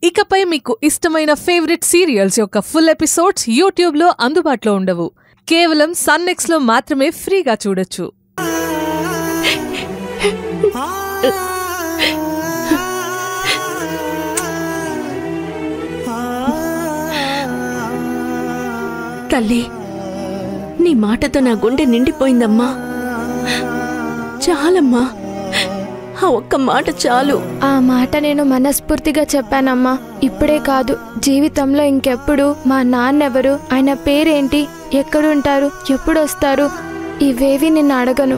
ఇకపై మీకు ఇష్టమైన ఫేవరెట్ సీరియల్స్ యొక్క ఫుల్ ఎపిసోడ్స్ యూట్యూబ్లో అందుబాటులో ఉండవు కేవలం సన్నెక్స్లో మాత్రమే ఫ్రీగా చూడొచ్చు తల్లి నీ మాటతో నా గుండె నిండిపోయిందమ్మా చాలమ్మా ఆ ఒక్క మాట చాలు ఆ మాట నేను మనస్ఫూర్తిగా చెప్పానమ్మా ఇప్పుడే కాదు జీవితంలో ఇంకెప్పుడు మా నాన్నెవరు ఆయన పేరేంటి ఎక్కడుంటారు ఎప్పుడు వస్తారు ఇవేవి నిన్ను అడగను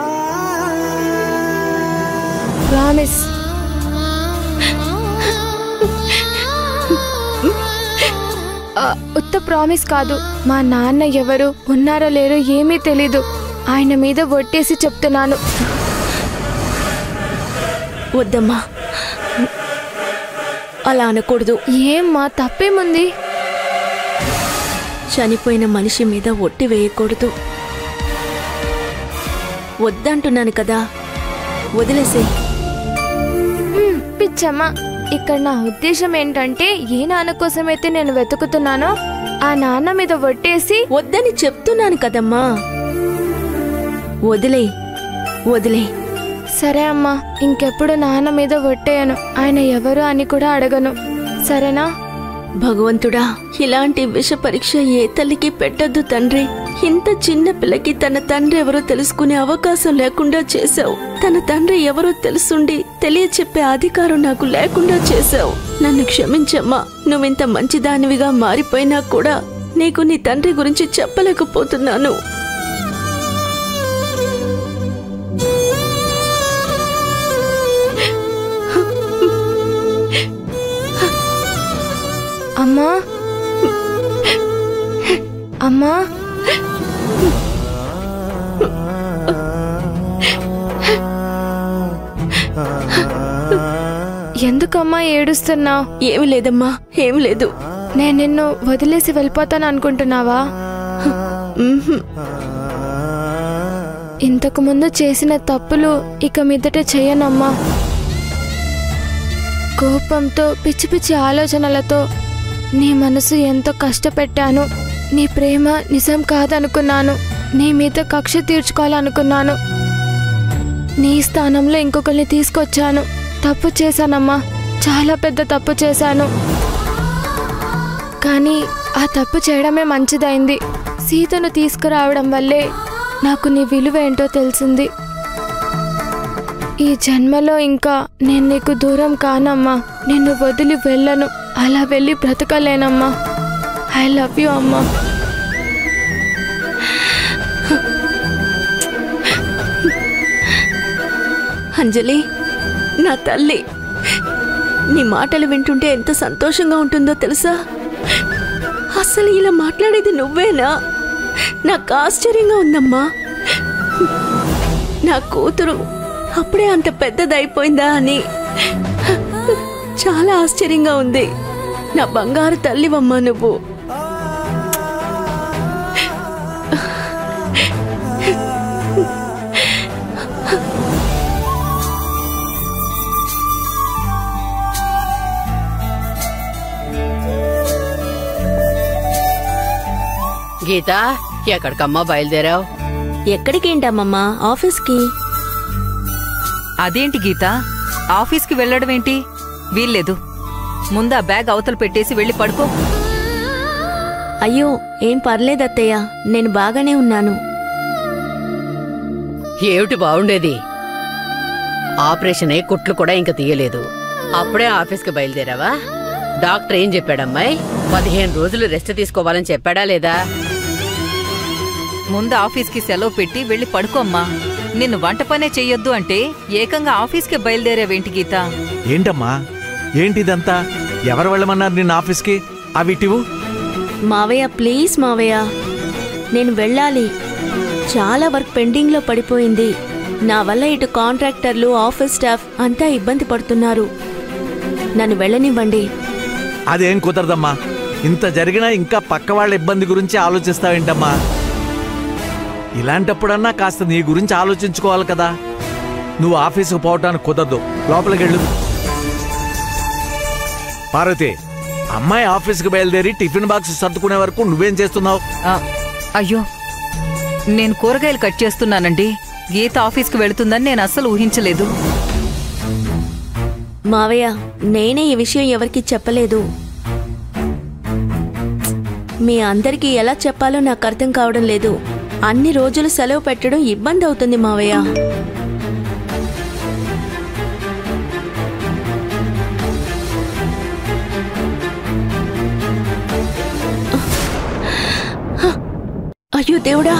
ప్రామిస్ ఆ, ఉత్త ప్రామిస్ కాదు మా నాన్న ఎవరు ఉన్నారో లేరో ఏమీ తెలీదు ఆయన మీద ఒట్టేసి చెప్తున్నాను వద్దమ్మా అలా అనకూడదు ఏమ్మా తప్పేముంది చనిపోయిన మనిషి మీద ఒట్టి వేయకూడదు వద్దంటున్నాను కదా వదిలేసే హ్మ్, పిచ్చమ్మ ఇక్కడ నా ఉద్దేశం ఏంటంటే ఏ నాన్న కోసమైతే నేను వెతుకుతున్నానో ఆ నాన్న మీద ఒట్టేసి వద్దని చెప్తున్నాను కదమ్మా వదిలే వదిలే సరే అమ్మా ఇంకెప్పుడు నాన్న మీద ఒట్టేయను ఆయన ఎవరు అని కూడా అడగను సరేనా భగవంతుడా ఇలాంటి విష పరీక్ష ఏ తల్లికి పెట్టొద్దు తండ్రి ఇంత చిన్న పిల్లకి తన తండ్రి ఎవరో తెలుసుకునే అవకాశం లేకుండా చేశావు తన తండ్రి ఎవరో తెలుసుండి తెలియచెప్పే అధికారం నాకు లేకుండా చేశావు నన్ను క్షమించమ్మా నువ్వింత మంచిదానివిగా మారిపోయినా కూడా నీకు నీ తండ్రి గురించి చెప్పలేకపోతున్నాను అమ్మా అమ్మా ఎందుకమ్మా ఏడుస్తున్నావు ఏమి లేదమ్మా ఏమి లేదు నేను నిన్ను వదిలేసి వెళ్ళిపోతాను అనుకుంటున్నావా ఉహుం. ఇంతకు ముందు చేసిన తప్పులు ఇక మీదట చేయనమ్మా కోపంతో పిచ్చి పిచ్చి ఆలోచనలతో నీ మనసు ఎంతో కష్టపెట్టాను నీ ప్రేమ నిజం కాదనుకున్నాను నీ మీద కక్ష తీర్చుకోవాలనుకున్నాను నీ స్థానంలో ఇంకొకరిని తీసుకొచ్చాను తప్పు చేశానమ్మా చాలా పెద్ద తప్పు చేశాను కానీ ఆ తప్పు చేయడమే మంచిదైంది సీతను తీసుకురావడం వల్లే నాకు నీ విలువ ఏంటో తెలిసింది ఈ జన్మలో ఇంకా నేను నీకు దూరం కానమ్మా నిన్ను వదిలి వెళ్ళను అలా వెళ్ళి బ్రతకలేనమ్మా ఐ లవ్ యూ అమ్మా అంజలి నా తల్లి నీ మాటలు వింటుంటే ఎంత సంతోషంగా ఉంటుందో తెలుసా అసలు ఇలా మాట్లాడేది నువ్వేనా నాకు ఆశ్చర్యంగా ఉందమ్మా నా కూతురు అప్పుడే అంత పెద్దదైపోయిందా అని చాలా ఆశ్చర్యంగా ఉంది నా బంగారు తల్లివమ్మా నువ్వు గీత ఎక్కడికమ్మా బయలుదేరావు ఎక్కడికేంటమ్మమ్మా ఆఫీస్కి అదేంటి గీత ఆఫీస్కి వెళ్ళడం ఏంటి వీల్లేదు ముందు ఆ బ్యాగ్ అవతల పెట్టేసి వెళ్ళి పడుకో అయ్యో ఏం పర్లేదత్తయ్య నేను బాగానే ఉన్నాను ఏమిటి బాగుండేది ఆపరేషన్ అయి కుట్లు కూడా ఇంకా తీయలేదు అప్పుడే ఆఫీస్కి బయలుదేరావా డాక్టర్ ఏం చెప్పాడమ్మాయి పదిహేను రోజులు రెస్ట్ తీసుకోవాలని చెప్పాడా లేదా ముందు ఆఫీస్కి సెలవు పెట్టి వెళ్ళి పడుకోమ్మా నిన్ను వంట పనే చెయ్యొద్దు అంటే ఏకంగా ఆఫీస్కే బయలుదేరావేంటి గీత ఏంటమ్మా ఏంటిదంతా ఎవరు వెళ్ళమన్నారు నిన్న ఆఫీస్కి అవిటివు మావయ్య ప్లీజ్ మావయ్య నేను వెళ్ళాలి చాలా వర్క్ పెండింగ్లో పడిపోయింది నా వల్ల ఇటు కాంట్రాక్టర్లు ఆఫీస్ స్టాఫ్ అంతా ఇబ్బంది పడుతున్నారు నన్ను వెళ్ళనివ్వండి అదేం కుదరదమ్మా ఇంత జరిగినా ఇంకా పక్క వాళ్ళ ఇబ్బంది గురించి ఆలోచిస్తావేంటమ్మా ఇలాంటప్పుడన్నా కాస్త నీ గురించి ఆలోచించుకోవాలి కదా నువ్వు ఆఫీసుకు పోవటానికి కుదరదు లోపలికి వెళ్ళు పార్వతి అమ్మాయి ఆఫీస్కి బయలుదేరి టిఫిన్ బాక్స్ సర్దుకునే వరకు నువ్వేం చేస్తున్నావు ఆ, అయ్యో నేను కూరగాయలు కట్ చేస్తున్నానండి గీత ఆఫీస్కి వెళుతుందని నేను అస్సలు ఊహించలేదు మావయ్య నేనే ఈ విషయం ఎవరికి చెప్పలేదు మీ అందరికీ ఎలా చెప్పాలో నాకు అర్థం కావడం లేదు అన్ని రోజులు సెలవు పెట్టడం ఇబ్బంది అవుతుంది మావయ్య అయ్యో దేవుడా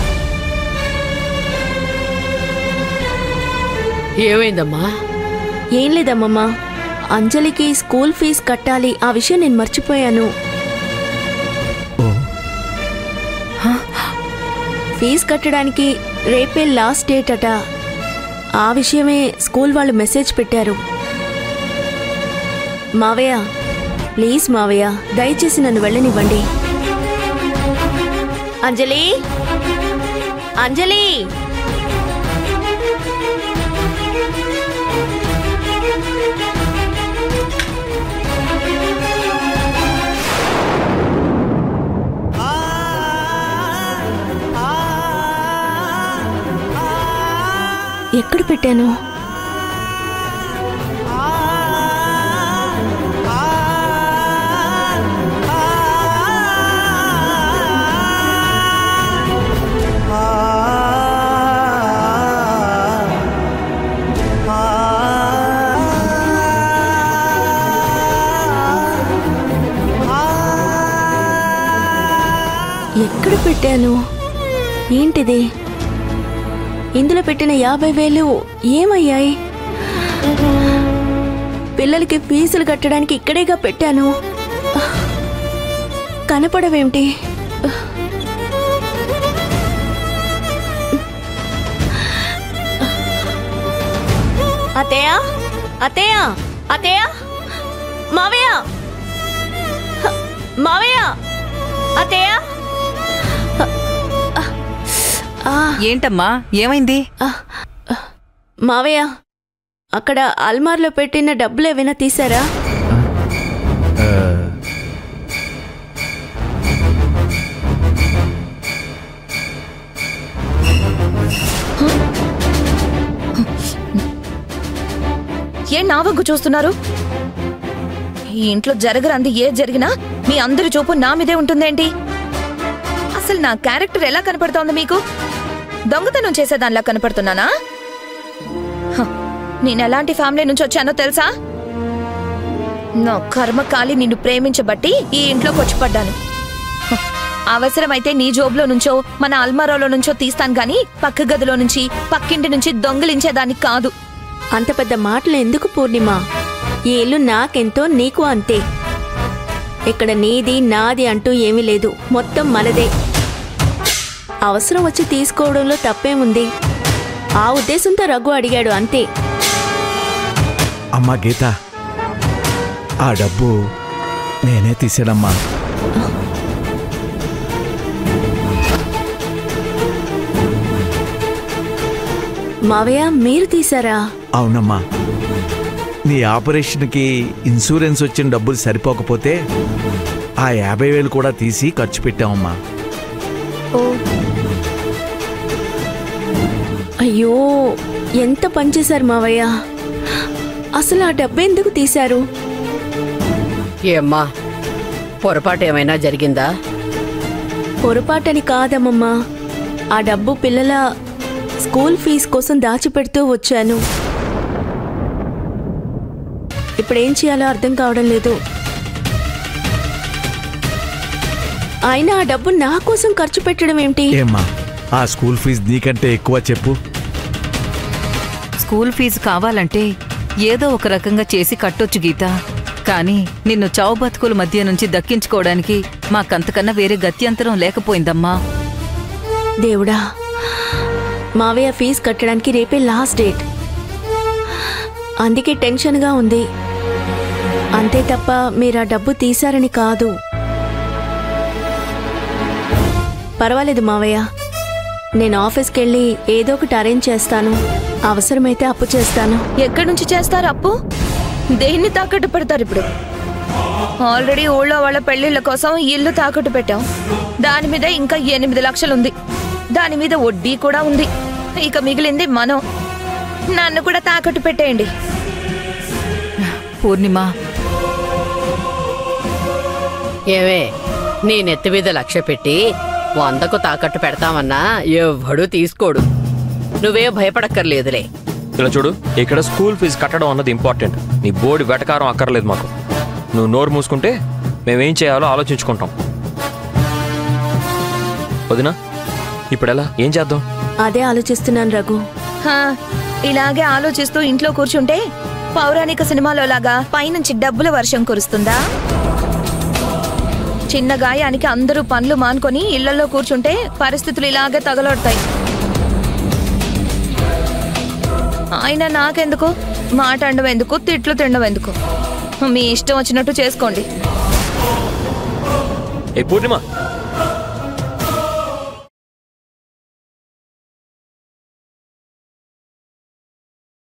ఏమైందమ్మా ఏం లేదమ్మమ్మా అంజలికి స్కూల్ ఫీజ్ కట్టాలి ఆ విషయం నేను మర్చిపోయాను ఫీజు కట్టడానికి రేపే లాస్ట్ డేట్ అట ఆ విషయమే స్కూల్ వాళ్ళు మెసేజ్ పెట్టారు మావయ్య ప్లీజ్ మావయ్య దయచేసి నన్ను వెళ్ళనివ్వండి అంజలి అంజలి ఎక్కడ పెట్టాను ఎక్కడ పెట్టాను ఏంటిది ఇందులో పెట్టిన యాభై వేలు ఏమయ్యాయి పిల్లలకి ఫీజులు కట్టడానికి ఇక్కడేగా పెట్టాను కనపడవేమిటి అతయ్య అతయ్య అతయ్య మావయ్య మావయ్య అతయ్య ఆ ఏంటమ్మా ఏమైంది మావయ్య అక్కడ అల్మార్లో పెట్టిన డబ్బులు ఏమైనా తీసారా ఏం నా వంకు చూస్తున్నారు ఈ ఇంట్లో జరగరంది ఏ జరిగినా మీ అందరి చూపు నా మీదే ఉంటుందేంటి అసలు నా క్యారెక్టర్ ఎలా కనపడుతోంది మీకు దొంగతనం చేసేదానిలా కనపడుతున్నానా హ, నేను ఎలాంటి ఫ్యామిలీ నుంచి వచ్చానో తెలుసా నా కర్మకాలి నిన్ను ప్రేమించబట్టి ఈ ఇంట్లోకి వచ్చి పడ్డాను హ, అవసరమైతే నీ జోబులో నుంచో మన అల్మారాలో నుంచో తీస్తాను గాని పక్క గదిలో నుంచి పక్కింటి నుంచి దొంగిలించేదానికి కాదు అంత పెద్ద మాటలు ఎందుకు పూర్ణిమ ఈ ఇల్లు నాకెంతో నీకు అంతే ఇక్కడ నీది నాది అంటూ ఏమీ లేదు మొత్తం మనదే అవసరం వచ్చి తీసుకోవడంలో తప్పేముంది ఆ ఉద్దేశంతో రఘు అడిగాడు అంతే అమ్మా గీత ఆ డబ్బు నేనే తీసానమ్మా మావయ్య మీరు తీశారా అవునమ్మా నీ ఆపరేషన్కి ఇన్సూరెన్స్ వచ్చిన డబ్బులు సరిపోకపోతే ఆ యాభై వేలు కూడా తీసి ఖర్చు పెట్టామమ్మా అయ్యో ఎంత పనిచేశారు మావయ్య అసలు ఆ డబ్బు ఎందుకు తీశారు ఏమ్మా పొరపాటు ఏమైనా జరిగిందా పొరపాటని కాదమ్మమ్మా ఆ డబ్బు పిల్లల స్కూల్ ఫీజు కోసం దాచిపెడుతూ వచ్చాను ఇప్పుడేం చేయాలో అర్థం కావడం లేదు అయినా ఆ డబ్బు నా కోసం ఖర్చు పెట్టడం ఏమిటి ఏమ్మా ఆ స్కూల్ ఫీజు నీకంటే ఎక్కువ చెప్పు స్కూల్ ఫీజు కావాలంటే ఏదో ఒక రకంగా చేసి కట్టొచ్చు గీత కానీ నిన్ను చావు బతుకుల మధ్య నుంచి దక్కించుకోవడానికి మాకంతకన్నా వేరే గత్యంతరం లేకపోయిందమ్మా దేవుడా మావయ్య ఫీజు కట్టడానికి రేపే లాస్ట్ డేట్ అందుకే టెన్షన్గా ఉంది అంతే తప్ప మీరు ఆ డబ్బు తీశారని కాదు పర్వాలేదు మావయ్య నేను ఆఫీస్కి వెళ్ళి ఏదో ఒకటి అరేంజ్ చేస్తాను అవసరమైతే అప్పు చేస్తాను ఎక్కడి నుంచి చేస్తారు అప్పు దేన్ని తాకట్టు పెడతారు ఇప్పుడు ఆల్రెడీ ఊళ్ళో వాళ్ళ పెళ్లిళ్ళ కోసం ఇల్లు తాకట్టు పెట్టాం దాని మీద ఇంకా ఎనిమిది లక్షలు ఉంది దాని మీద వడ్డీ కూడా ఉంది ఇక మిగిలింది మనం నన్ను కూడా తాకట్టు పెట్టేయండి పూర్ణిమ ఏమే నీ నెత్తి మీద లక్ష్య పెట్టి వందకు తాకట్టు పెడతామన్నా ఎవ్వడూ తీసుకోడు నువ్వే భయపడక్కర్లేదులే ఇలా చూడు ఇక్కడ స్కూల్ ఫీజు కట్టడం అన్నది ఇంపార్టెంట్ నీ బోర్డు వెటకారం అక్కర్లేదు మాకు నువ్వు నోరు మూసుకుంటే మేమేం చేయాలో ఆలోచించుకుంటాం వదినా ఇప్పుడు ఎలా ఏం చేద్దాం అదే ఆలోచిస్తున్నాను రఘు హా, ఇలాగే ఆలోచిస్తూ ఇంట్లో కూర్చుంటే పౌరాణిక సినిమాలో లాగా పైనుంచి డబ్బుల వర్షం కురుస్తుందా చిన్న గాయానికి అందరూ పనులు మానుకొని ఇళ్లలో కూర్చుంటే పరిస్థితులు ఇలాగే తగలొడతాయి ఆయన నాకెందుకు మాట అండం ఎందుకు తిట్లు తినడం ఎందుకు మీ ఇష్టం వచ్చినట్టు చేసుకోండి ఏ పూర్ణిమ